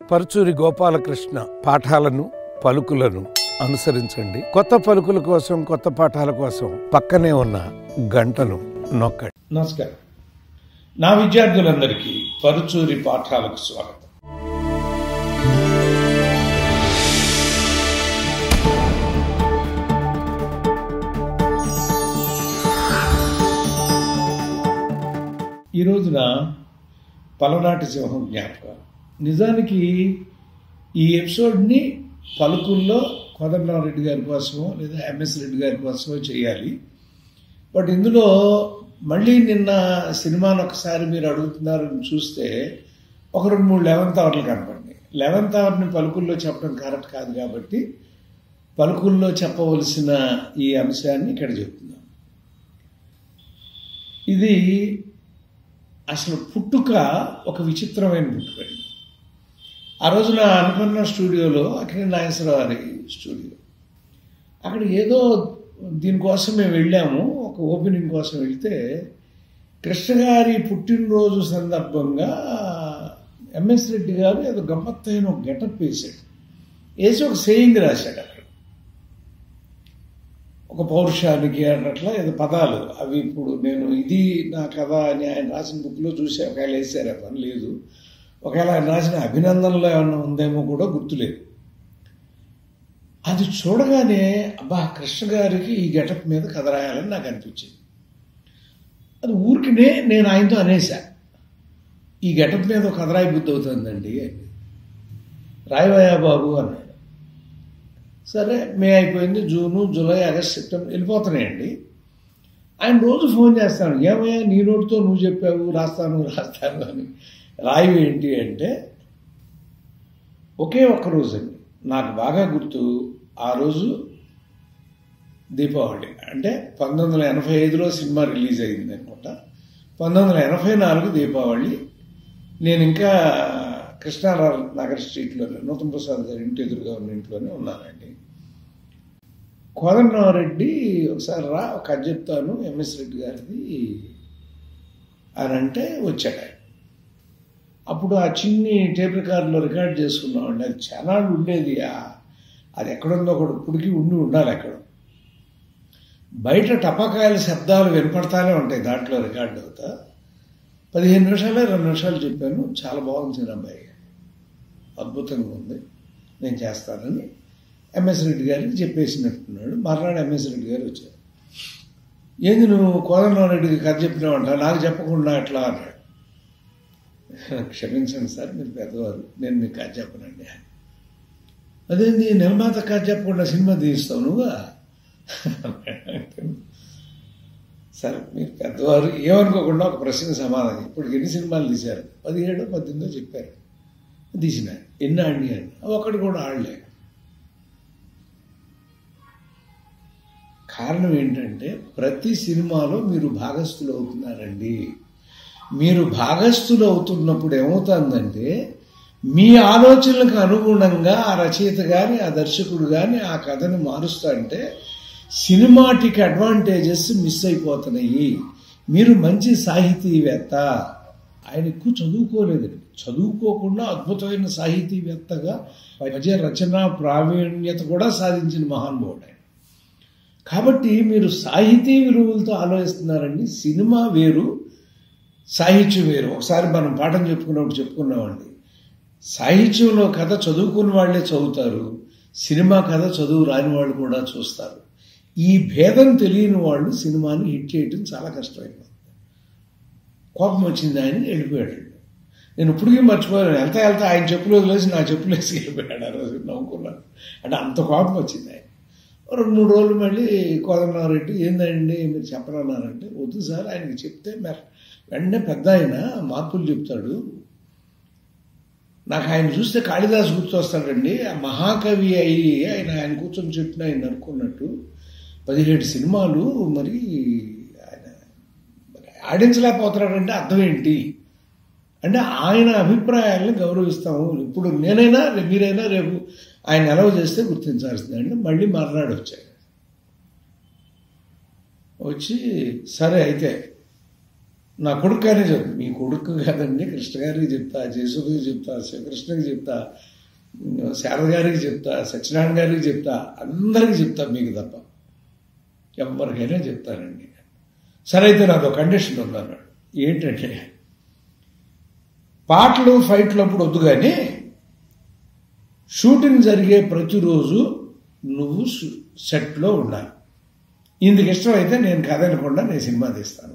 పరుచూరి గోపాలకృష్ణ పాఠాలను పలుకులను అనుసరించండి కొత్త పలుకుల కోసం కొత్త పాఠాల కోసం పక్కనే ఉన్న గంటను నొక్కండి నమస్కారం నా విద్యార్థులందరికీ పరుచూరి పాఠాలకు స్వాగతం ఈ రోజున పలనాటి సింహం జ్ఞాపకం నిజానికి ఈ ఎపిసోడ్ని పలుకుల్లో కోదండరామరెడ్డి గారి కోసమో లేదా ఎంఎస్ రెడ్డి గారి కోసమో చేయాలి బట్ ఇందులో మళ్ళీ నిన్న సినిమాను ఒకసారి మీరు అడుగుతున్నారని చూస్తే ఒక రెండు మూడు లెవెన్త్ అవర్లు కనపడింది లెవెన్త్ అవర్ని పలుకుల్లో చెప్పడం కరెక్ట్ కాదు కాబట్టి పలుకుల్లో చెప్పవలసిన ఈ అంశాన్ని ఇక్కడ చెప్తున్నాం ఇది అసలు పుట్టుక ఒక విచిత్రమైన పుట్టుక ఆ రోజున అనుకున్న స్టూడియోలో అఖిల నాగేశ్వరరావు గారి స్టూడియో అక్కడ ఏదో దీనికోసం మేము వెళ్ళాము ఒక ఓపెనింగ్ కోసం వెళ్తే కృష్ణ గారి పుట్టినరోజు సందర్భంగా ఎంఎస్ రెడ్డి గారు ఏదో గమ్మత్తైన ఒక గెటప్ వేశాడు వేసి ఒక సేయింగ్ రాశాడు అక్కడ ఒక పౌరుషానికి అన్నట్లా ఏదో పదాలు అవి ఇప్పుడు నేను ఇది నా కథ అని ఆయన రాసిన బుక్లో చూసి ఒకవేళ వేసారు పని లేదు ఒకవేళ ఆయన రాసిన అభినందనలో ఏమన్నా ఉందేమో కూడా గుర్తులేదు అది చూడగానే అబ్బా కృష్ణ గారికి ఈ గెటప్ మీద కథ రాయాలని నాకు అనిపించింది అది ఊరికినే నేను ఆయనతో అనేసా ఈ గెటప్ మీద ఒక కథ రాయి బుద్ధి అవుతుందండి అని రాయవయ్యా బాబు అన్నాడు సరే మే అయిపోయింది జూను జూలై ఆగస్ట్ సెప్టెంబర్ వెళ్ళిపోతున్నాయండి ఆయన రోజు ఫోన్ చేస్తాను ఏమయ్యా నీ నోటితో నువ్వు చెప్పావు రాస్తాను రాస్తాను అని రాయి ఏంటి అంటే ఒకే ఒక్క రోజు అండి నాకు బాగా గుర్తు ఆ రోజు దీపావళి అంటే పంతొమ్మిది వందల ఎనభై ఐదులో సినిమా రిలీజ్ అయింది అనుకుంటా పంతొమ్మిది వందల ఎనభై నాలుగు దీపావళి నేను ఇంకా కృష్ణారావు నగర్ స్ట్రీట్లోనే నూతన్ ప్రసాద్ గారి ఇంటి ఎదురుగా ఉన్న ఇంట్లోనే ఉన్నానండి కోదండరామరెడ్డి ఒకసారి రా ఒక కథ చెప్తాను ఎంఎస్ రెడ్డి గారిది అని అంటే వచ్చాడు ఆయన అప్పుడు ఆ చిన్ని టేప్ రికార్డులో రికార్డ్ చేసుకున్నామండి అది చాలా ఉండేది అది ఎక్కడుందో ఒకటి ఇప్పటికీ ఉండి ఉండాలి ఎక్కడ బయట టపాకాయల శబ్దాలు వినపడతానే ఉంటాయి దాంట్లో రికార్డు అవుతా పదిహేను నిమిషాలే రెండు నిమిషాలు చెప్పాను చాలా బాగుంది సినిమా అబ్బాయి అద్భుతంగా ఉంది నేను చేస్తానని ఎంఎస్ రెడ్డి గారికి చెప్పేసినట్టున్నాడు మర్నాడు ఎంఎస్ రెడ్డి గారు వచ్చారు ఏంది నువ్వు కోదండరామరెడ్డికి కథ చెప్పినావంట నాకు చెప్పకుండా ఎట్లా అన్నాడు క్షమించండి సార్ మీరు పెద్దవారు నేను మీకు కథ చెప్పనండి అదేంది నిర్మాత కథ చెప్పకుండా సినిమా తీస్తావు నువ్వా సరే మీరు పెద్దవారు ఏమనుకోకుండా ఒక ప్రశ్న సమాధానం ఇప్పుడు ఎన్ని సినిమాలు తీశారు పదిహేడు పద్దెనిమిదో చెప్పారు తీసిన ఎన్ని ఆడి అని ఒకటి కూడా ఆడలే కారణం ఏంటంటే ప్రతి సినిమాలో మీరు భాగస్థులు అవుతున్నారండి మీరు భాగస్థులు అవుతున్నప్పుడు ఏమవుతుందంటే మీ ఆలోచనలకు అనుగుణంగా ఆ రచయిత కానీ ఆ దర్శకుడు కానీ ఆ కథను మారుస్తుంటే సినిమాటిక్ అడ్వాంటేజెస్ మిస్ అయిపోతున్నాయి మీరు మంచి సాహితీవేత్త ఆయన ఎక్కువ చదువుకోలేదండి చదువుకోకుండా అద్భుతమైన సాహితీవేత్తగా పద్య రచన ప్రావీణ్యత కూడా సాధించిన మహానుభావుడు ఆయన కాబట్టి మీరు సాహితీ విలువలతో ఆలోచిస్తున్నారండి సినిమా వేరు సాహిత్యం వేరు ఒకసారి మనం పాఠం చెప్పుకున్నప్పుడు చెప్పుకున్నామండి సాహిత్యంలో కథ చదువుకున్న వాళ్ళే చదువుతారు సినిమా కథ చదువు రాని వాళ్ళు కూడా చూస్తారు ఈ భేదం తెలియని వాళ్ళు సినిమాని హిట్ చేయడం చాలా కష్టమైపోతుంది కోపం వచ్చింది ఆయన వెళ్ళిపోయాడు నేను ఇప్పటికీ మర్చిపోయాను వెళ్తా వెళ్తా ఆయన చెప్పులు వదిలేసి నా చెప్పులు వేసి వెళ్ళిపోయాడు ఆ రోజు నవ్వుకున్నాను అంటే అంత కోపం వచ్చింది ఆయన రెండు మూడు రోజులు మళ్ళీ కోదండరామరెడ్డి ఏందండి మీరు చెప్పనన్నారంటే వద్దు సార్ ఆయనకి చెప్తే మరి వెంటనే పెద్ద ఆయన మార్పులు చెప్తాడు నాకు ఆయన చూస్తే కాళిదాస్ గుర్తొస్తాడండి ఆ మహాకవి అయ్యి ఆయన ఆయన కూర్చొని చెప్పిన ఆయన అనుకున్నట్టు పదిహేడు సినిమాలు మరి ఆయన ఆడించలేకపోతున్నాడంటే అర్థం ఏంటి అంటే ఆయన అభిప్రాయాలను గౌరవిస్తాము ఇప్పుడు నేనైనా మీరైనా రేపు ఆయన ఎలవ చేస్తే గుర్తించాల్సింది అంటే మళ్ళీ మర్నాడు వచ్చాడు వచ్చి సరే అయితే నా కొడుకుగానే చెప్తా మీ కొడుకు కాదండి కృష్ణ గారికి చెప్తా జయసుడికి చెప్తా శివకృష్ణకి చెప్తా శారద గారికి చెప్తా సత్యనారాయణ గారికి చెప్తా అందరికీ చెప్తా మీకు తప్ప ఎవరికైనా చెప్తానండి సరే అయితే నాదో కండిషన్ ఉందన్నాడు ఏంటంటే పాటలు ఫైట్లు అప్పుడు వద్దు కానీ షూటింగ్ జరిగే ప్రతిరోజు నువ్వు సు- సెట్లో ఉండాలి ఇందుకు ఇష్టమైతే నేను కథ అనకుండా నేను సినిమా తీస్తాను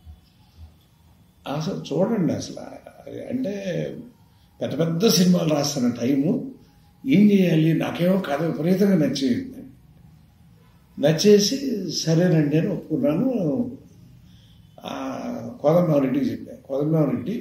అసలు చూడండి అసలు అంటే పెద్ద పెద్ద సినిమాలు రాస్తున్న టైము ఏం చేయాలి నాకేమో కథ విపరీతంగా నచ్చేది నచ్చేసి సరేనండి అని ఒప్పుకున్నాను ఆ, కోదండరామరెడ్డికి చెప్పాను కోదండరామరెడ్డి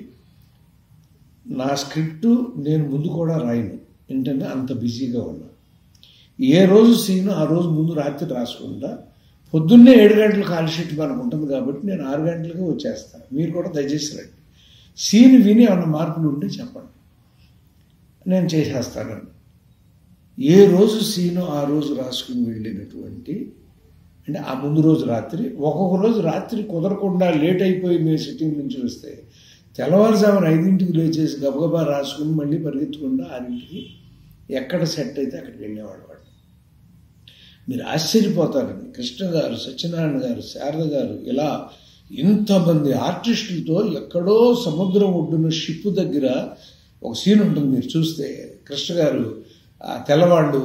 నా స్క్రిప్టు నేను ముందు కూడా రాయను ఏంటంటే అంత బిజీగా ఉన్నా ఏ రోజు సీన్ ఆ రోజు ముందు రాత్రి రాసుకుంటా పొద్దున్నే ఏడు గంటలు కాల్ షీట్ మనకు ఉంటుంది కాబట్టి నేను ఆరు గంటలకే వచ్చేస్తాను మీరు కూడా దయచేసి రండి సీన్ విని ఏమైనా మార్పులు ఉంటే చెప్పండి నేను చేసేస్తానండి ఏ రోజు సీను ఆ రోజు రాసుకుని వెళ్ళినటువంటి అంటే ఆ ముందు రోజు రాత్రి ఒక్కొక్క రోజు రాత్రి కుదరకుండా లేట్ అయిపోయి మేము సిట్టింగ్ నుంచి వస్తే తెల్లవారుజామున ఐదింటికి లేచేసి గబగబా రాసుకుని మళ్ళీ పరిగెత్తకుండా ఆరింటికి ఎక్కడ సెట్ అయితే అక్కడికి వెళ్ళేవాడు వాడు మీరు ఆశ్చర్యపోతారండి కృష్ణ గారు సత్యనారాయణ గారు శారద గారు ఇలా ఇంతమంది ఆర్టిస్టులతో ఎక్కడో సముద్రం ఒడ్డున షిప్ దగ్గర ఒక సీన్ ఉంటుంది మీరు చూస్తే కృష్ణ గారు ఆ తెల్లవాళ్ళు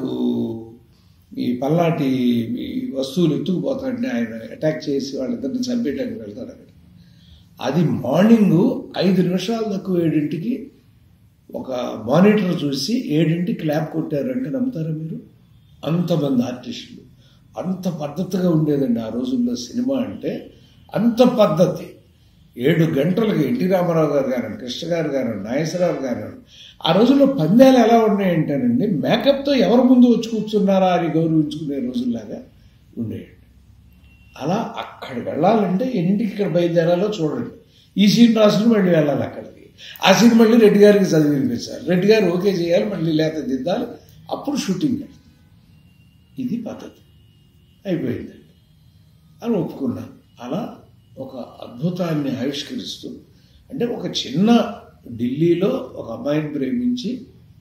ఈ పల్నాటి ఈ వస్తువులు ఎత్తుకుపోతాడంటే ఆయన అటాక్ చేసి వాళ్ళిద్దరిని చంపేయడానికి వెళ్తాడు అక్కడ అది మార్నింగ్ ఐదు నిమిషాలు తక్కువ ఏడింటికి ఒక మానిటర్ చూసి ఏడింటికి క్లాప్ కొట్టారంటే నమ్ముతారా మీరు అంతమంది ఆర్టిస్టులు అంత పద్ధతిగా ఉండేదండి ఆ రోజుల్లో సినిమా అంటే అంత పద్ధతి ఏడు గంటలకి ఎన్టీ రామారావు గారు గారు కృష్ణ గారు గారు నాగేశ్వరరావు గారు ఆ రోజుల్లో పందాలు ఎలా ఉన్నాయంటేనండి మేకప్తో ఎవరు ముందు వచ్చి కూర్చున్నారా అని గౌరవించుకునే రోజుల్లాగా ఉండేయండి అలా అక్కడ వెళ్ళాలంటే ఎన్నింటికి ఇక్కడ బయలుదేరాలో చూడండి ఈ సీన్ రాసుకుని మళ్ళీ వెళ్ళాలి అక్కడికి ఆ సీన్ మళ్ళీ రెడ్డి గారికి చదివి వినిపించాలి రెడ్డి గారు ఓకే చేయాలి మళ్ళీ లేత దిద్దాలి అప్పుడు షూటింగ్ వెళ్తాం. ఇది పద్ధతి అయిపోయిందండి అని ఒప్పుకున్నాను అలా ఒక అద్భుతాన్ని ఆవిష్కరిస్తూ అంటే ఒక చిన్న ఢిల్లీలో ఒక అమ్మాయిని ప్రేమించి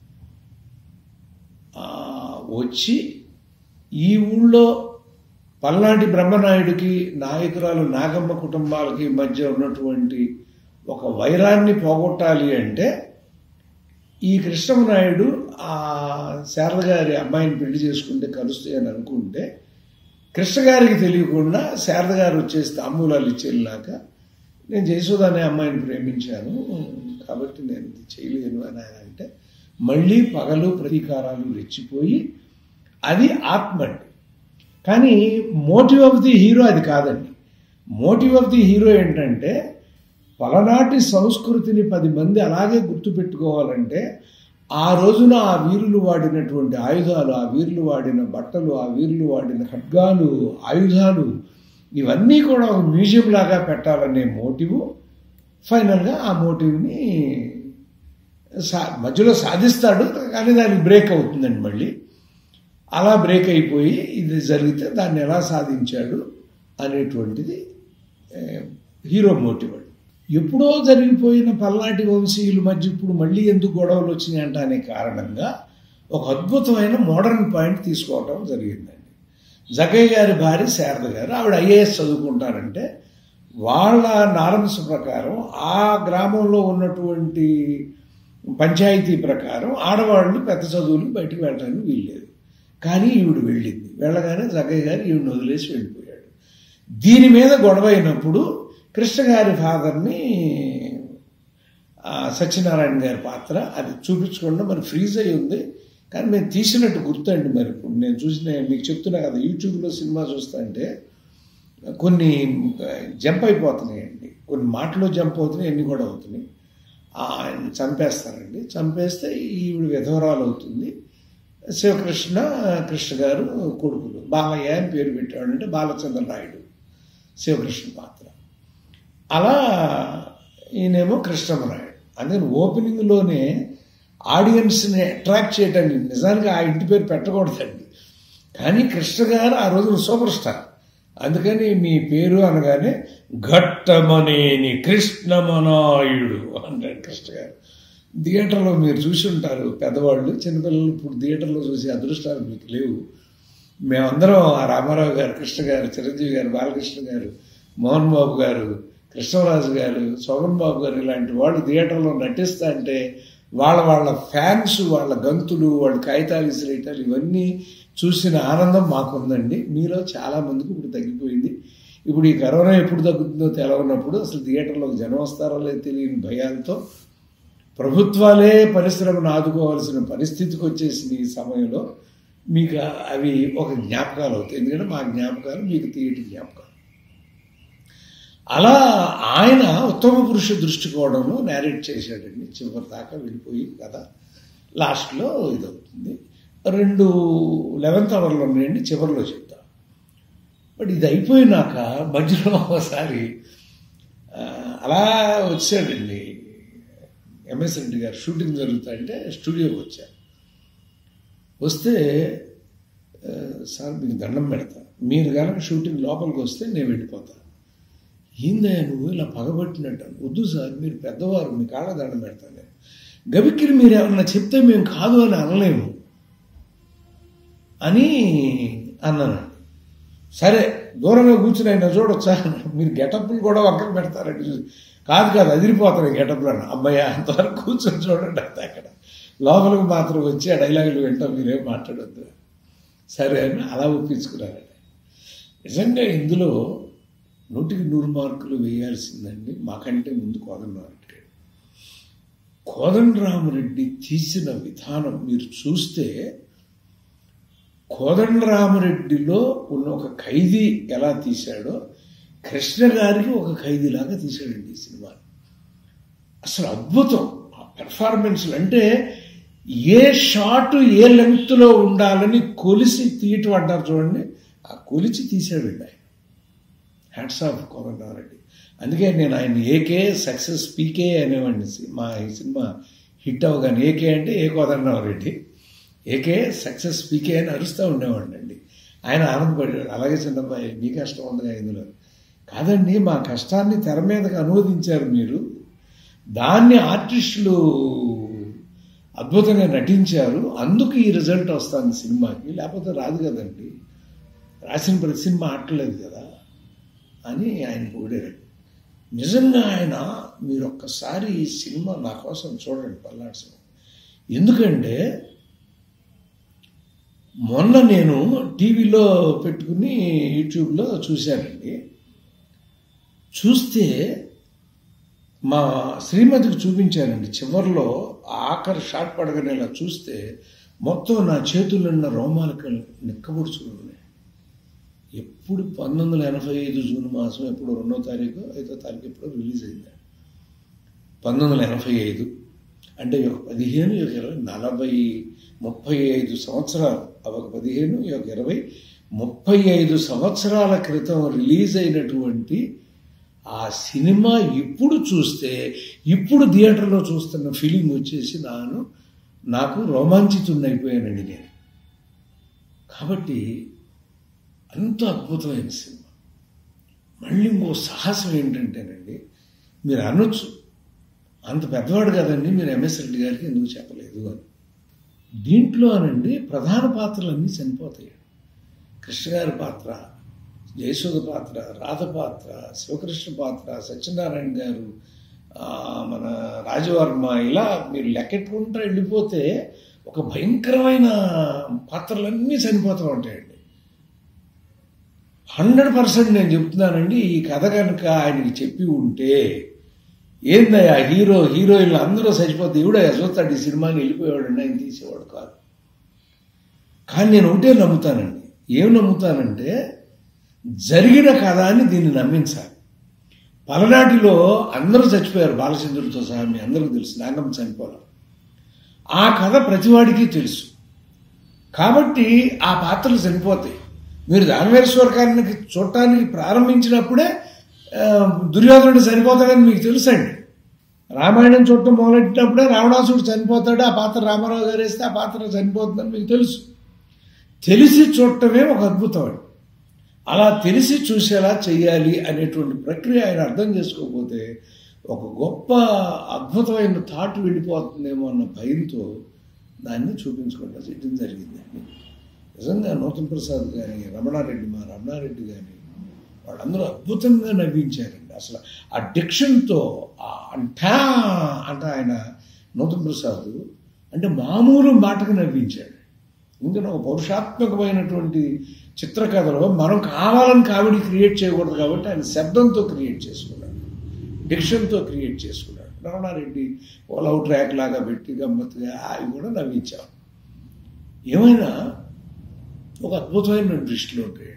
ఆ, వచ్చి ఈ ఊళ్ళో పల్నాటి బ్రహ్మనాయుడికి నాయకురాలు నాగమ్మ కుటుంబాలకి మధ్య ఉన్నటువంటి ఒక వైరాన్ని పోగొట్టాలి అంటే ఈ కృష్ణమనాయుడు ఆ శారద గారి అమ్మాయిని పెళ్లి చేసుకుంటే కలుస్తాయి అని అనుకుంటే కృష్ణ గారికి తెలియకుండా శారద గారు వచ్చేసి తాంబూలాలు ఇచ్చేలాక నేను జయసుధ అనే అమ్మాయిని ప్రేమించాను కాబట్టి నేను ఇది చేయలేను అని ఆయన అంటే మళ్ళీ పగలు ప్రతీకారాలు రెచ్చిపోయి అది ఆత్మ అండి కానీ మోటివ్ ఆఫ్ ది హీరో అది కాదండి మోటివ్ ఆఫ్ ది హీరో ఏంటంటే పలనాటి సంస్కృతిని పది మంది అలాగే గుర్తుపెట్టుకోవాలంటే ఆ రోజున ఆ వీరులు వాడినటువంటి ఆయుధాలు ఆ వీరులు వాడిన బట్టలు ఆ వీరులు వాడిన ఖడ్గాలు ఆయుధాలు ఇవన్నీ కూడా ఒక మ్యూజియం లాగా పెట్టాలనే మోటివ్ ఫైనల్గా ఆ మోటివ్ని సా మధ్యలో సాధిస్తాడు కానీ దానికి బ్రేక్ అవుతుందండి మళ్ళీ అలా బ్రేక్ అయిపోయి ఇది జరిగితే దాన్ని ఎలా సాధించాడు అనేటువంటిది ఏ, హీరో మోటివ్ అండి ఎప్పుడో జరిగిపోయిన పల్నాటి వంశీయుల మధ్య ఇప్పుడు మళ్ళీ ఎందుకు గొడవలు వచ్చినాయి అంటే అనే కారణంగా ఒక అద్భుతమైన మోడర్న్ పాయింట్ తీసుకోవడం జరిగిందండి జగయ్య గారి భార్య శారద గారు ఆవిడ ఐఏఎస్ చదువుకుంటారంటే వాళ్ళ నారమ్స్ ప్రకారం ఆ గ్రామంలో ఉన్నటువంటి పంచాయతీ ప్రకారం ఆడవాళ్ళు పెద్ద చదువులు బయటకు వెళ్ళడానికి వీల్లేదు కానీ ఈవిడ వెళ్ళింది వెళ్ళగానే జగయ్య గారు ఈవిడని వదిలేసి వెళ్ళిపోయాడు దీని మీద గొడవ అయినప్పుడు కృష్ణ గారి ఫాదర్ని ఆ, సత్యనారాయణ గారి పాత్ర అది చూపించకుండా మరి ఫ్రీజ్ అయి ఉంది కానీ మేము తీసినట్టు గుర్తండి మరి ఇప్పుడు నేను చూసిన మీకు చెప్తున్నా కదా యూట్యూబ్లో సినిమా చూస్తా అంటే కొన్ని జంప్ అయిపోతున్నాయండి కొన్ని మాటలు జంప్ అవుతున్నాయి ఎన్ని కూడా అవుతున్నాయి ఆ, ఆయన చంపేస్తారండి చంపేస్తే ఈవిడ విధవరాలు అవుతుంది శివకృష్ణ కృష్ణ గారు కొడుకులు బాలయ్య అని పేరు పెట్టాడు అంటే బాలచంద్ర నాయుడు శివకృష్ణ పాత్ర అలా ఈయనేమో కృష్ణమనాయుడు అందుకని ఓపెనింగ్లోనే ఆడియన్స్ని అట్రాక్ట్ చేయటానికి నిజానికి ఆ ఇంటి పేరు పెట్టకూడదండి కానీ కృష్ణ గారు ఆ రోజున సూపర్ స్టార్ అందుకని మీ పేరు అనగానే ఘట్టమనేని కృష్ణమనాయుడు అంటాడు కృష్ణ గారు థియేటర్లో మీరు చూసి ఉంటారు పెద్దవాళ్ళు చిన్నపిల్లలు ఇప్పుడు థియేటర్లో చూసి అదృష్టాలు మీకు లేవు మేమందరం ఆ రామారావు గారు కృష్ణ గారు చిరంజీవి గారు బాలకృష్ణ గారు మోహన్ బాబు గారు కృష్ణరాజు గారు శోభన్ బాబు గారు ఇలాంటి వాళ్ళు థియేటర్లో నటిస్తా అంటే వాళ్ళ వాళ్ళ ఫ్యాన్స్ వాళ్ళ గంతులు వాళ్ళ కాగితాలు ఇసిరేయటాలు ఇవన్నీ చూసిన ఆనందం మాకుందండి మీలో చాలా మందికి ఇప్పుడు తగ్గిపోయింది ఇప్పుడు ఈ కరోనా ఎప్పుడు తగ్గుతుందో తెలవనప్పుడు అసలు థియేటర్లోకి జనం వస్తారో లేదో తెలియని భయాలతో ప్రభుత్వాలే పరిశ్రమను ఆదుకోవాల్సిన పరిస్థితికి వచ్చేసిన ఈ సమయంలో మీకు అవి ఒక జ్ఞాపకాలు అవుతాయి ఎందుకంటే మా జ్ఞాపకాలు మీకు తీయటి జ్ఞాపకాలు అలా ఆయన ఉత్తమ పురుష దృష్టికోణంలో నేరేట్ చేశాడండి చివరి దాకా వెళ్ళిపోయి కదా లాస్ట్లో ఇది అవుతుంది రెండు లెవెన్త్ అవర్లో ఉన్నాయండి చివరిలో చెప్తా బట్ ఇది అయిపోయినాక మధ్యలో ఒకసారి ఆ, అలా వచ్చాడండి ఎంఎస్ రెడ్డి గారు షూటింగ్ జరుగుతుంటే స్టూడియోకి వచ్చారు వస్తే ఆ, సార్ మీకు దండం పెడతా మీరు కనుక షూటింగ్ లోపలికి వస్తే నేను వెళ్ళిపోతా ఏందయ్యా నువ్వు ఇలా పగబట్టినట్టు వద్దు సార్ మీరు పెద్దవారు మీ కాళ్ళ దండం పెడతాను నేను గబిక్కిరి మీరు ఏమన్నా చెప్తే మేము కాదు అని అనలేము అని అన్నానండి సరే దూరంగా కూర్చుని ఆయన చూడొచ్చా మీరు గెటప్లు కూడా ఒక్కరు పెడతారండి చూసి కాదు కాదు అదిరిపోతాను గెటప్లు అన్న అమ్మాయి అంతవరకు కూర్చొని చూడండి అంతే అక్కడ లోపలికి మాత్రం వచ్చి ఆ డైలాగులు వింటాం మీరేం మాట్లాడొద్దు సరే అని అలా ఒప్పించుకున్నారండి నిజంగా ఇందులో నూటికి నూరు మార్కులు వేయాల్సిందండి మాకంటే ముందు కోదండరామరెడ్డి కోదండరామరెడ్డి తీసిన విధానం మీరు చూస్తే కోదండరామరెడ్డిలో ఉన్న ఒక ఖైదీ ఎలా తీశాడో కృష్ణ గారికి ఒక ఖైదీలాగా తీశాడండి ఈ సినిమా అసలు అద్భుతం ఆ పెర్ఫార్మెన్స్లు అంటే ఏ షాట్ ఏ లెంగ్త్లో ఉండాలని కొలిసి తీయటం అంటారు చూడండి ఆ కొలిచి తీశాడండి ఆయన హ్యాట్స్ ఆఫ్ కోదండరామరెడ్డి అందుకే నేను ఆయన ఏకే సక్సెస్ పీకే అనేవాడిని మా ఈ సినిమా హిట్ అవగానే ఏకే అంటే A Kodandarami Reddy AK success PK అని అరుస్తూ ఉండేవాడిని అండి ఆయన ఆనందపడేవాడు అలాగే చిన్నబ్బాయి మీ కష్టం ఉందిగా ఇందులో కాదండి మా కష్టాన్ని తెర మీదకి అనువదించారు మీరు దాన్ని ఆర్టిస్టులు అద్భుతంగా నటించారు అందుకు ఈ రిజల్ట్ వస్తుంది సినిమాకి లేకపోతే రాదు కదండి రాసిన ప్రతి సినిమా ఆడలేదు కదా అని ఆయన పొగిడారు నిజంగా ఆయన మీరు ఒక్కసారి ఈ సినిమా నా కోసం చూడండి పల్నాడు సినిమా ఎందుకంటే మొన్న నేను టీవీలో పెట్టుకుని యూట్యూబ్లో చూశానండి చూస్తే మా శ్రీమతికి చూపించానండి చివరిలో ఆఖరి షాట్ పడగానే ఇలా చూస్తే మొత్తం నా చేతులున్న రోమాలకు నిక్కబొడుచుకున్నాయి ఎప్పుడు పంతొమ్మిది వందల ఎనభై ఐదు జూన్ మాసం ఎప్పుడు రెండో తారీఖు ఐదో తారీఖు ఎప్పుడో రిలీజ్ అయింది పంతొమ్మిది వందల ఎనభై ఐదు అంటే ఈ ఒక పదిహేను ఈ ఒక ఇరవై నలభై ముప్పై ఐదు సంవత్సరాలు అవి ఒక పదిహేను ఈ ఒక ఇరవై ముప్పై ఐదు సంవత్సరాల క్రితం రిలీజ్ అయినటువంటి ఆ సినిమా ఇప్పుడు చూస్తే ఇప్పుడు థియేటర్లో చూస్తున్న ఫీలింగ్ వచ్చేసి నాను నాకు రోమాంచితున్నైపోయానండి నేను కాబట్టి అంత అద్భుతమైన సినిమా మళ్ళీ ఇంకో సాహసం ఏంటంటేనండి మీరు అనొచ్చు అంత పెద్దవాడు కదండి మీరు ఎంఎస్ రెడ్డి గారికి ఎందుకు చెప్పలేదు అని దీంట్లో అనండి ప్రధాన పాత్రలన్నీ చనిపోతాయి కృష్ణ గారి పాత్ర జయసుధ పాత్ర రాధ పాత్ర శివకృష్ణ పాత్ర సత్యనారాయణ గారు ఆ, మన రాజవర్మ ఇలా మీరు లెక్కెట్టుకుంటూ వెళ్ళిపోతే ఒక భయంకరమైన పాత్రలన్నీ చనిపోతూ ఉంటాయండి హండ్రెడ్ పర్సెంట్ నేను చెప్తున్నానండి ఈ కథ కనుక ఆయనకి చెప్పి ఉంటే ఏందయ్యా హీరో హీరోయిన్లు అందరూ చచ్చిపోతే ఈవిడ చూస్తాడు ఈ సినిమాని వెళ్ళిపోయాడు ఆయన తీసేవాడు కాదు కానీ నేను ఒకటే నమ్ముతానండి ఏం నమ్ముతానంటే జరిగిన కథ అని దీన్ని నమ్మించాలి పలనాటిలో అందరూ చచ్చిపోయారు బాలచంద్రుడితో సహా మీ అందరికీ తెలుసు నాగమ్మ చనిపోవాలి ఆ కథ ప్రతివాడికి తెలుసు కాబట్టి ఆ పాత్రలు చనిపోతాయి మీరు దానవేశ్వరకానికి చూడటానికి ప్రారంభించినప్పుడే ఆ, దుర్యోధనుడు చనిపోతాడని మీకు తెలుసండి రామాయణం చూడటం మొదలెట్టినప్పుడే రావణాసుడు చనిపోతాడు ఆ పాత్ర రామారావు గారు వేస్తే ఆ పాత్ర చనిపోతుందని మీకు తెలుసు తెలిసి చూడటమే ఒక అద్భుతం అండి అలా తెలిసి చూసేలా చెయ్యాలి అనేటువంటి ప్రక్రియ ఆయన అర్థం చేసుకోకపోతే ఒక గొప్ప అద్భుతమైన థాట్ వెళ్ళిపోతుందేమో అన్న భయంతో దాన్ని చూపించుకుంటా చేయడం జరిగిందండి నిజంగా నూతన్ ప్రసాద్ కానీ రమణారెడ్డి మా రమణారెడ్డి కానీ వాళ్ళందరూ అద్భుతంగా నవ్వించారండి అసలు ఆ డిక్షన్తో ఆ అంటా అంట ఆయన నూతన్ ప్రసాద్ అంటే మామూలు మాటకు నవ్వించాడు ఎందుకంటే ఒక పౌరుషాత్మకమైనటువంటి చిత్రకథలో మనం కావాలని కామెడీ క్రియేట్ చేయకూడదు కాబట్టి ఆయన శబ్దంతో క్రియేట్ చేసుకున్నాడు డిక్షన్తో క్రియేట్ చేసుకున్నాడు రమణారెడ్డి ఓ లవ్ ట్రాక్ లాగా పెట్టి గమ్మత్తుగా అవి కూడా నవ్వించాం ఏమైనా ఒక అద్భుతమైన దృష్టిలో ఉంటాయండి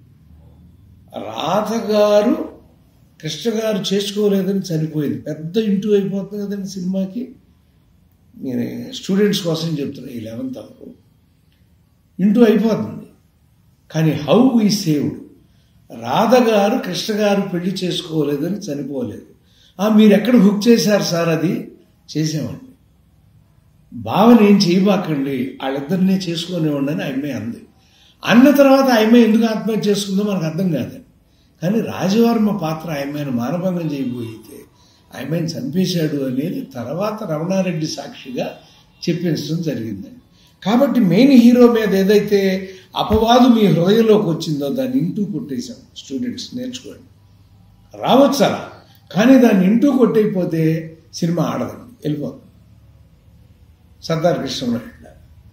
రాధ గారు కృష్ణ గారు చేసుకోలేదని చనిపోయింది పెద్ద ఇంటూ అయిపోతుంది కదండి సినిమాకి నేను స్టూడెంట్స్ కోసం చెప్తున్నా ఈ లెవెన్త్ అవర్ ఇంటూ అయిపోతుంది కానీ హౌ ఈ సేవ్డ్ రాధ గారు కృష్ణ గారు పెళ్లి చేసుకోలేదని చనిపోలేదు ఆ మీరు ఎక్కడ హుక్ చేశారు సార్ అది చేసామండి భావన ఏం చేయబాకండి వాళ్ళిద్దరినీ చేసుకునేవాడి అని అమ్మాయి అంది అన్న తర్వాత ఆ అమ్మాయి ఎందుకు ఆత్మహత్య చేసుకుందో మనకు అర్థం కాదండి కానీ రాజవర్మ పాత్ర ఆ అమ్మాయిని మానభంగం చేయబోయితే ఆ అమ్మాయిని చంపేశాడు అనేది తర్వాత రమణారెడ్డి సాక్షిగా చెప్పించడం జరిగిందండి కాబట్టి మెయిన్ హీరో మీద ఏదైతే అపవాదు మీ హృదయంలోకి వచ్చిందో దాన్ని ఇంటూ కొట్టేశాం స్టూడెంట్స్ నేర్చుకోండి రావచ్చు అలా కానీ దాన్ని ఇంటూ కొట్టేయపోతే సినిమా ఆడదండి వెళ్ళిపోతుంది సర్దార్ కృష్ణనాయుడు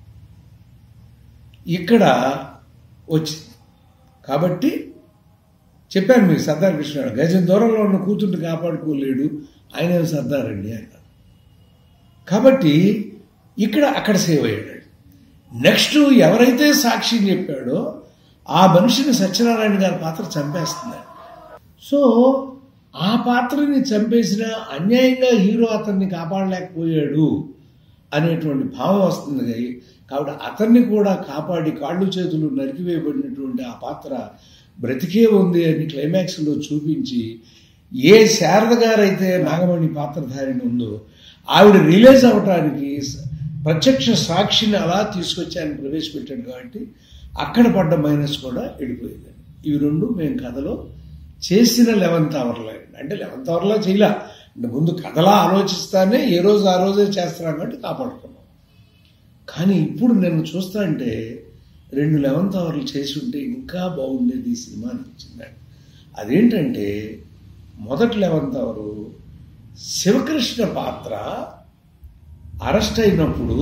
ఇక్కడ వచ్చింది కాబట్టి చెప్పాను మీకు సర్దార్ కృష్ణనాయుడు గజం దూరంలో ఉన్న కూతుర్ని కాపాడుకోలేడు ఆయన సర్దార్ అండి అన్నారు కాబట్టి ఇక్కడ అక్కడ సేవ్ అయ్యాడు నెక్స్ట్ ఎవరైతే సాక్షి చెప్పాడో ఆ మనిషిని సత్యనారాయణ గారి పాత్ర చంపేస్తున్నాడు సో ఆ పాత్రని చంపేసిన అన్యాయంగా హీరో అతన్ని కాపాడలేకపోయాడు అనేటువంటి భావం వస్తుంది కాబట్టి అతన్ని కూడా కాపాడి కాళ్ళు చేతులు నరికివేయబడినటువంటి ఆ పాత్ర బ్రతికే ఉంది అని క్లైమాక్స్లో చూపించి ఏ శారద గారైతే నాగమణి పాత్రధారిణి ఉందో ఆవిడ రిలీజ్ అవటానికి ప్రత్యక్ష సాక్షిని అలా తీసుకొచ్చి ఆయన ప్రవేశపెట్టాడు కాబట్టి అక్కడ పడ్డ మైనస్ కూడా వెళ్ళిపోయిందండి ఇవి రెండు మేము కథలో చేసిన లెవెన్త్ అవర్లో అంటే లెవెన్త్ అవర్లో చేయలే అంటే ముందు కథలా ఆలోచిస్తానే ఏ రోజు ఆ రోజే చేస్తున్నాం కాబట్టి కాపాడుకున్నాం కానీ ఇప్పుడు నేను చూస్తా అంటే రెండు లెవెన్త్ అవర్లు చేసి ఉంటే ఇంకా బాగుండేది ఈ సినిమా అనిపించిందండి అదేంటంటే మొదటి లెవెన్త్ అవరు శివకృష్ణ పాత్ర అరెస్ట్ అయినప్పుడు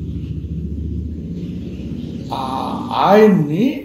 ఆయన్ని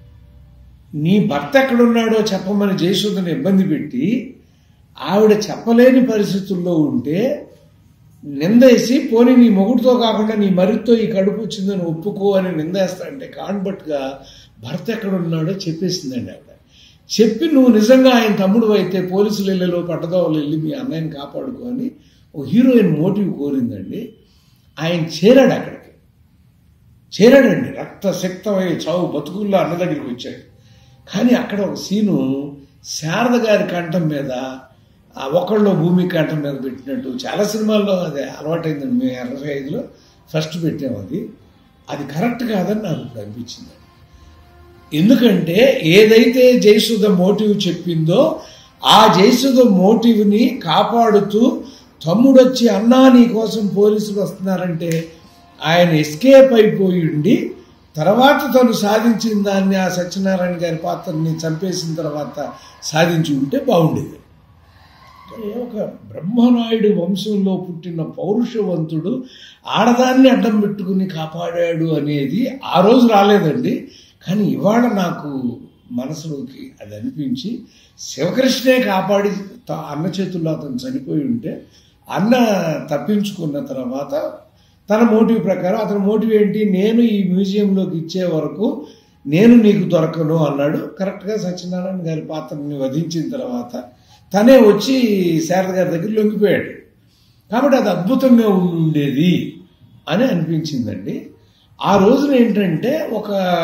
నీ భర్త ఎక్కడున్నాడో చెప్పమని జయసుధని ఇబ్బంది పెట్టి ఆవిడ చెప్పలేని పరిస్థితుల్లో ఉంటే నిందేసి పోనీ నీ మొగుడుతో కాకుండా నీ మరితో ఈ కడుపు వచ్చిందని ఒప్పుకో అని నిందేస్తాడంటే కాన్బట్గా భర్త ఎక్కడున్నాడో చెప్పేసిందండి ఆవిడ చెప్పి నువ్వు నిజంగా ఆయన తమ్ముడు అయితే పోలీసులు వెళ్ళలో పట్టదోవలు వెళ్ళి మీ అన్నయ్యని కాపాడుకో అని ఓ హీరోయిన్ మోటివ్ కోరిందండి ఆయన చేరాడు అక్కడికి చేరాడండి రక్తశక్తమై చావు బతుకుల్లో అన్న దగ్గరికి వచ్చాడు కానీ అక్కడ ఒక సీను శారద గారి కంఠం మీద ఆ ఒకళ్ళు భూమి కంఠం మీద పెట్టినట్టు చాలా సినిమాల్లో అది అలవాటైందండి మేము అరవై ఐదులో ఫస్ట్ పెట్టాము అది అది కరెక్ట్ కాదని నాకు ఇప్పుడు అనిపించింది ఎందుకంటే ఏదైతే జయసుధ మోటివ్ చెప్పిందో ఆ జయసుధ మోటివ్ని కాపాడుతూ తమ్ముడొచ్చి అన్నా నీ కోసం పోలీసులు వస్తున్నారంటే ఆయన ఎస్కేప్ అయిపోయి ఉండి తర్వాత తను సాధించిన దాన్ని ఆ సత్యనారాయణ గారి పాత్రని చంపేసిన తర్వాత సాధించి ఉంటే బాగుండేది ఒక బ్రహ్మనాయుడు వంశంలో పుట్టిన పౌరుషవంతుడు ఆడదాన్ని అడ్డం పెట్టుకుని కాపాడాడు అనేది ఆ రోజు రాలేదండి కానీ ఇవాళ నాకు మనసులోకి అది అనిపించి శివకృష్ణే కాపాడి అన్న చేతుల్లో అతను చనిపోయి ఉంటే అన్న తప్పించుకున్న తర్వాత తన మోటివ్ ప్రకారం అతని మోటివ్ ఏంటి నేను ఈ మ్యూజియంలోకి ఇచ్చే వరకు నేను నీకు దొరకను అన్నాడు కరెక్ట్గా సత్యనారాయణ గారి పాత్రని వధించిన తర్వాత తనే వచ్చి శారద గారి దగ్గర లొంగిపోయాడు కాబట్టి అది అద్భుతంగా ఉండేది అని అనిపించిందండి ఆ రోజున ఏంటంటే ఒక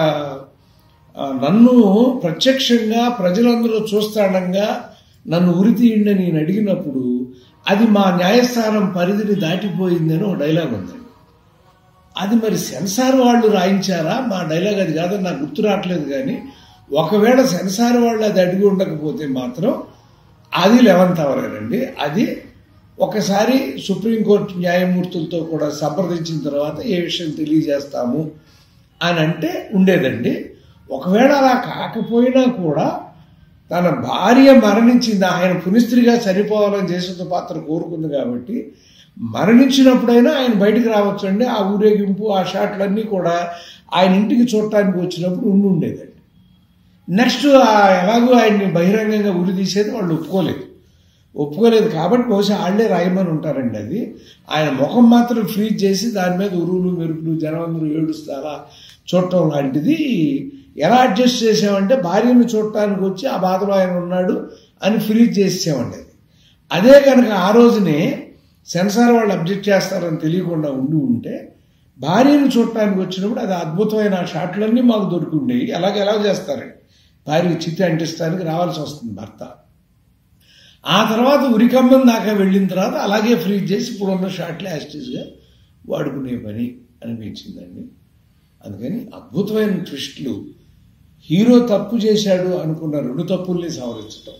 నన్ను ప్రత్యక్షంగా ప్రజలందరూ చూస్తాడంగా నన్ను ఉరి తీయండి నేను అడిగినప్పుడు అది మా న్యాయస్థానం పరిధిని దాటిపోయిందని ఒక డైలాగ్ ఉందండి అది మరి సెన్సార్ వాళ్ళు రాయించారా మా డైలాగ్ అది కాదని నాకు గుర్తు రావట్లేదు కానీ ఒకవేళ సెన్సార్ వాళ్ళు అది అడిగి ఉండకపోతే మాత్రం అది లెవెన్త్ అవర్ అండి అది ఒకసారి సుప్రీంకోర్టు న్యాయమూర్తులతో కూడా సంప్రదించిన తర్వాత ఏ విషయం తెలియజేస్తాము అని అంటే ఉండేదండి ఒకవేళ అలా కాకపోయినా కూడా తన భార్య మరణించింది ఆయన పునిస్త్రీగా చనిపోవాలని జయసుధ పాత్ర కోరుకుంది కాబట్టి మరణించినప్పుడైనా ఆయన బయటికి రావచ్చండి ఆ ఊరేగింపు ఆ షాట్లన్నీ కూడా ఆయన ఇంటికి చూడటానికి వచ్చినప్పుడు ఉండి ఉండేదండి నెక్స్ట్ ఎలాగో ఆయన్ని బహిరంగంగా ఉరి తీసేది వాళ్ళు ఒప్పుకోలేదు ఒప్పుకోలేదు కాబట్టి బహుశా వాళ్ళే రాయమని ఉంటారండి అది ఆయన ముఖం మాత్రం ఫ్రీజ్ చేసి దాని మీద ఉరువులు మెరుపులు జనం అందరూ ఏడుస్తారా చూడటం లాంటిది ఎలా అడ్జస్ట్ చేసామంటే భార్యను చూడటానికి వచ్చి ఆ బాధలో ఆయన ఉన్నాడు అని ఫ్రీజ్ చేసేసామండి అది అదే కనుక ఆ రోజునే సెన్సార్ వాళ్ళు అబ్జెక్ట్ చేస్తారని తెలియకుండా ఉండి ఉంటే భార్యను చూడటానికి వచ్చినప్పుడు అది అద్భుతమైన ఆ షాట్లన్నీ మాకు దొరికి ఉండేవి అలాగే ఎలా చేస్తారండి భార్యకి చిత్తి అంటిస్తానికి రావాల్సి వస్తుంది భర్త ఆ తర్వాత ఉరికమ్మం దాకా వెళ్ళిన తర్వాత అలాగే ఫ్రీజ్ చేసి ఇప్పుడున్న షాట్లు యాస్టీస్గా వాడుకునే పని అనిపించిందండి అందుకని అద్భుతమైన ట్విస్ట్లు హీరో తప్పు చేశాడు అనుకున్న రెండు తప్పుల్ని సవరించటం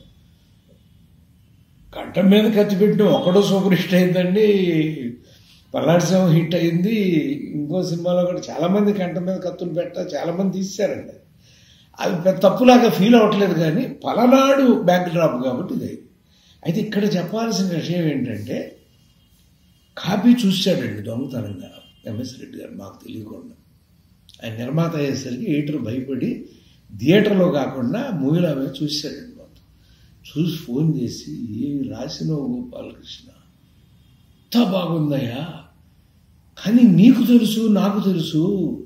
కంఠం మీద కత్తి పెట్టిన ఒకడో సూపర్ హిట్ అయిందండి పల్నాడు సింహం హిట్ అయింది ఇంకో సినిమాలో కూడా చాలా మంది కంఠం మీద కత్తులు పెట్ట చాలా మంది తీశారండి అది పెద్ద తప్పులాగా ఫీల్ అవ్వట్లేదు కానీ పలనాడు బ్యాక్ డ్రాప్ కాబట్టి ఇది అయితే ఇక్కడ చెప్పాల్సిన విషయం ఏంటంటే కాపీ చూశాడండి దొంగతనంగా ఎంఎస్ రెడ్డి గారు మాకు తెలియకుండా ఆయన నిర్మాత అయ్యేసరికి ఎయిటర్ భయపడి థియేటర్లో కాకుండా మూవీలో ఆమె చూశాడండి మొత్తం చూసి ఫోన్ చేసి ఏమి రాసినావు గోపాలకృష్ణ ఎంత బాగుందయ్యా కానీ నీకు తెలుసు నాకు తెలుసు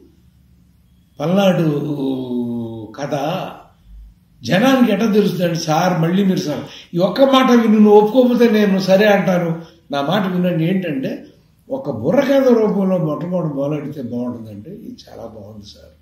పల్నాడు కథ జనానికి ఎట్లా తెలుస్తుంది సార్ మళ్ళీ మీరు సార్ ఈ ఒక్క మాట విని నువ్వు ఒప్పుకోకపోతే నేను సరే అంటాను నా మాట వినండి ఏంటంటే ఒక బుర్రకథ రూపంలో మొట్టమొదటి మొదలెడితే బాగుంటుందంటే ఇది చాలా బాగుంది సార్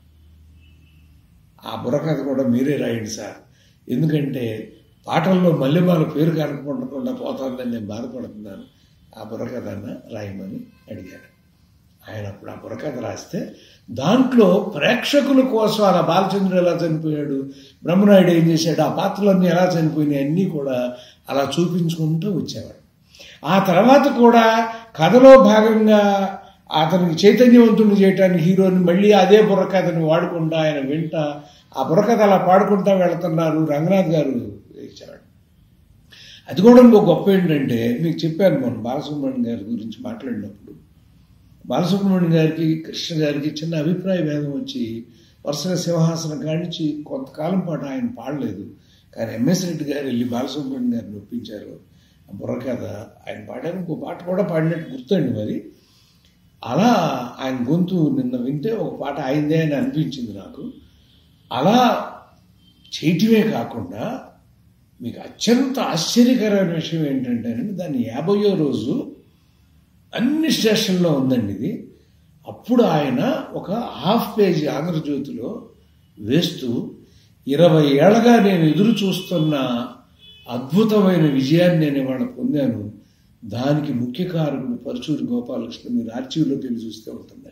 ఆ బుర్రకథ కూడా మీరే రాయండి సార్ ఎందుకంటే పాటల్లో మల్లెమాల పేరు కనుక్కుండకుండా పోతుందని నేను బాధపడుతున్నాను ఆ బుర్రకథన రాయమని అడిగాడు ఆయన అప్పుడు ఆ బుర్రకథ రాస్తే దాంట్లో ప్రేక్షకుల కోసం అలా బాలచంద్రుడు ఎలా చనిపోయాడు బ్రహ్మనాయుడు ఏం చేశాడు ఆ పాత్రలన్నీ ఎలా చనిపోయినాయి అన్నీ కూడా అలా చూపించుకుంటూ వచ్చేవాడు ఆ తర్వాత కూడా కథలో భాగంగా అతనికి చైతన్యవంతుని చేయటానికి హీరోని మళ్ళీ అదే బుర్రకథని వాడుకుంటా ఆయన వెంట ఆ బుర్రకథ అలా పాడుకుంటా వెళుతున్నారు రంగనాథ్ గారు ఇచ్చాడు అది కూడా ఇంకో గొప్ప ఏంటంటే మీకు చెప్పాను మొన్న బాలసుబ్రహ్మణ్యం గారి గురించి మాట్లాడినప్పుడు బాలసుబ్రహ్మణ్యం గారికి కృష్ణ గారికి చిన్న అభిప్రాయ భేదం వచ్చి వరుసగా సింహాసనం కానించి కొంతకాలం పాటు ఆయన పాడలేదు కానీ ఎంఎస్ రెడ్డి గారు వెళ్ళి బాలసుబ్రహ్మణ్యం గారిని ఒప్పించారు ఆ బుర్రకథ ఆయన పాడారు ఇంకో పాట కూడా పాడినట్టు గుర్తండి మరి అలా ఆయన గొంతు నిన్న వింటే ఒక పాట అయిందే అని అనిపించింది నాకు అలా చేయటమే కాకుండా మీకు అత్యంత ఆశ్చర్యకరమైన విషయం ఏంటంటే దాన్ని యాభయో రోజు అన్ని స్టేషన్లో ఉందండి ఇది అప్పుడు ఆయన ఒక హాఫ్ పేజీ ఆంధ్రజ్యోతిలో వేస్తూ ఇరవై ఏళ్ళగా నేను ఎదురు చూస్తున్న అద్భుతమైన విజయాన్ని నేను ఇవాళ పొందాను దానికి ముఖ్య కారకుడు పరచూరి గోపాలకృష్ణ మీరు ఆర్చీవ్లోకి వెళ్ళి చూస్తే ఉంటుంది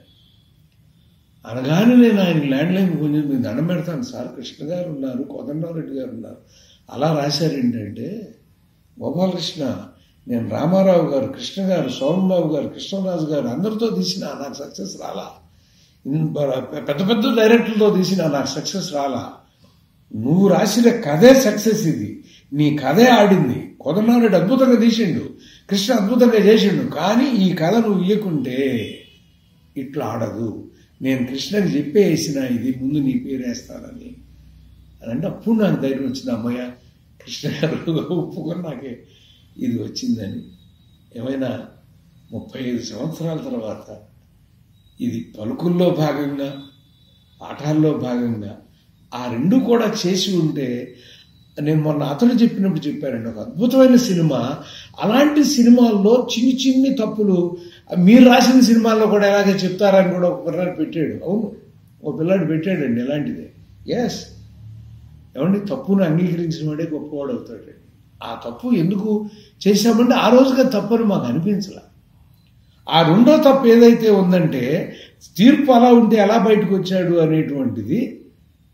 అనగానే నేను ఆయన ల్యాండ్ లైన్ కొంచెం మీరు దండం పెడతాను సార్ కృష్ణ గారు ఉన్నారు కోదండరారెడ్డి గారు ఉన్నారు అలా రాశారు ఏంటంటే గోపాలకృష్ణ నేను రామారావు గారు కృష్ణ గారు సోమబాబు గారు కృష్ణరాజు గారు అందరితో తీసిన నాకు సక్సెస్ రాలా పెద్ద పెద్ద డైరెక్టర్లతో తీసిన నాకు సక్సెస్ రాలా నువ్వు రాసిన కథే సక్సెస్ ఇది నీ కథే ఆడింది కొదనారెడ్డి అద్భుతంగా తీసిండు కృష్ణ అద్భుతంగా చేసిండు కానీ ఈ కథ నువ్వు ఇయ్యకుంటే ఇట్లా ఆడదు నేను కృష్ణకి చెప్పేసిన ఇది ముందు నీ పేరు వేస్తానని అని అంటే అప్పుడు నాకు ధైర్యం వచ్చింది అమ్మయ్య కృష్ణ గారు ఒప్పుకొని నాకే ఇది వచ్చిందని ఏమైనా ముప్పై ఐదు సంవత్సరాల తర్వాత ఇది పలుకుల్లో భాగంగా పాఠాల్లో భాగంగా ఆ రెండు కూడా చేసి ఉంటే నేను మొన్న అతడు చెప్పినప్పుడు చెప్పారండి ఒక అద్భుతమైన సినిమా అలాంటి సినిమాల్లో చిన్ని చిన్ని తప్పులు మీరు రాసిన సినిమాల్లో కూడా ఎలాగే చెప్తారని కూడా ఒక పిల్లాడు పెట్టాడు అవును ఒక పిల్లాడు పెట్టాడండి ఎలాంటిదే ఎస్ ఏమండి తప్పును అంగీకరించిన వాడే గొప్పవాడు అవుతాడండి ఆ తప్పు ఎందుకు చేశామంటే ఆ రోజుగా తప్పని మాకు అనిపించలే ఆ రెండో తప్పు ఏదైతే ఉందంటే తీర్పు అలా ఉంటే ఎలా బయటకు వచ్చాడు అనేటువంటిది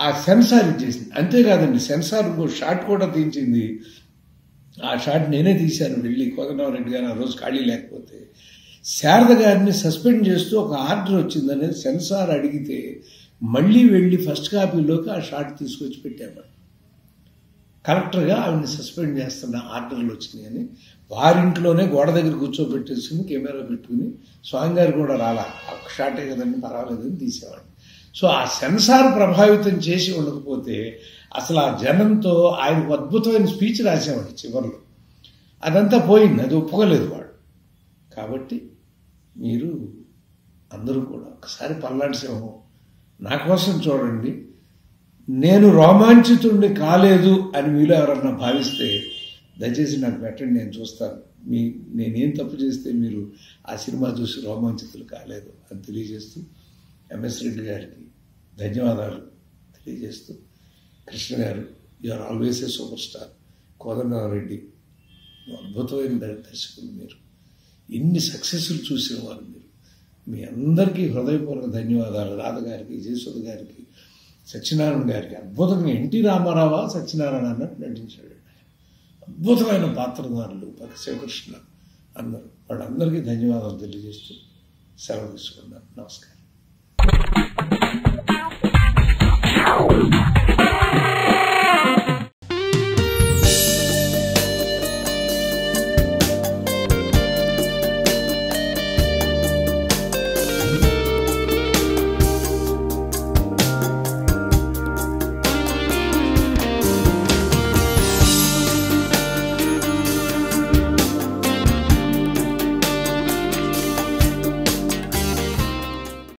ఆ సెన్సార్ ఇచ్చేసింది అంతేకాదండి సెన్సార్ ఇంకో షాట్ కూడా తీయించింది ఆ షాట్ నేనే తీశాను వెళ్ళి కోదండరామరెడ్డి గారు ఆ రోజు ఖాళీ లేకపోతే శారద గారిని సస్పెండ్ చేస్తూ ఒక ఆర్డర్ వచ్చిందనేది సెన్సార్ అడిగితే మళ్ళీ వెళ్ళి ఫస్ట్ కాపీలోకి ఆ షాట్ తీసుకొచ్చి పెట్టాము కలెక్టర్గా ఆవిడని సస్పెండ్ చేస్తున్న ఆర్డర్లు వచ్చినాయి అని వారింట్లోనే గోడ దగ్గర కూర్చోబెట్టేసుకుని కెమెరా పెట్టుకుని స్వామి గారు కూడా రాలా ఒక షాటే కదండి పర్వాలేదని తీసేవాడు సో ఆ సెన్సార్ ప్రభావితం చేసి ఉండకపోతే అసలు ఆ జనంతో ఆయనకు అద్భుతమైన స్పీచ్ రాసేవాడు చివరిలో అదంతా పోయింది అది ఒప్పుకోలేదు వాడు కాబట్టి మీరు అందరూ కూడా ఒకసారి పల్నాడు సింహం నా కోసం చూడండి నేను రోమాంచితుడిని కాలేదు అని మీలో ఎవరన్నా భావిస్తే దయచేసి నాకు పెట్టండి నేను చూస్తాను మీ నేనేం తప్పు చేస్తే మీరు ఆ సినిమా చూసి రోమాంచితులు కాలేదు అని తెలియజేస్తూ ఎంఎస్ రెడ్డి గారికి ధన్యవాదాలు తెలియజేస్తూ Krishna garu are always a super star Kodandarami Reddy అద్భుతమైన దర్శకులు మీరు ఇన్ని సక్సెస్లు చూసిన వారు మీరు మీ అందరికీ హృదయపూర్వక ధన్యవాదాలు రాధ గారికి జయసుధ గారికి సత్యనారాయణ గారికి అద్భుతంగా ఎన్టీ రామారావు సత్యనారాయణ అన్నట్టు నటించాడు అద్భుతమైన పాత్రధారులు పక్క శివకృష్ణ అందరూ వాళ్ళందరికీ ధన్యవాదాలు తెలియజేస్తూ సెలవు తీసుకున్నాను నమస్కారం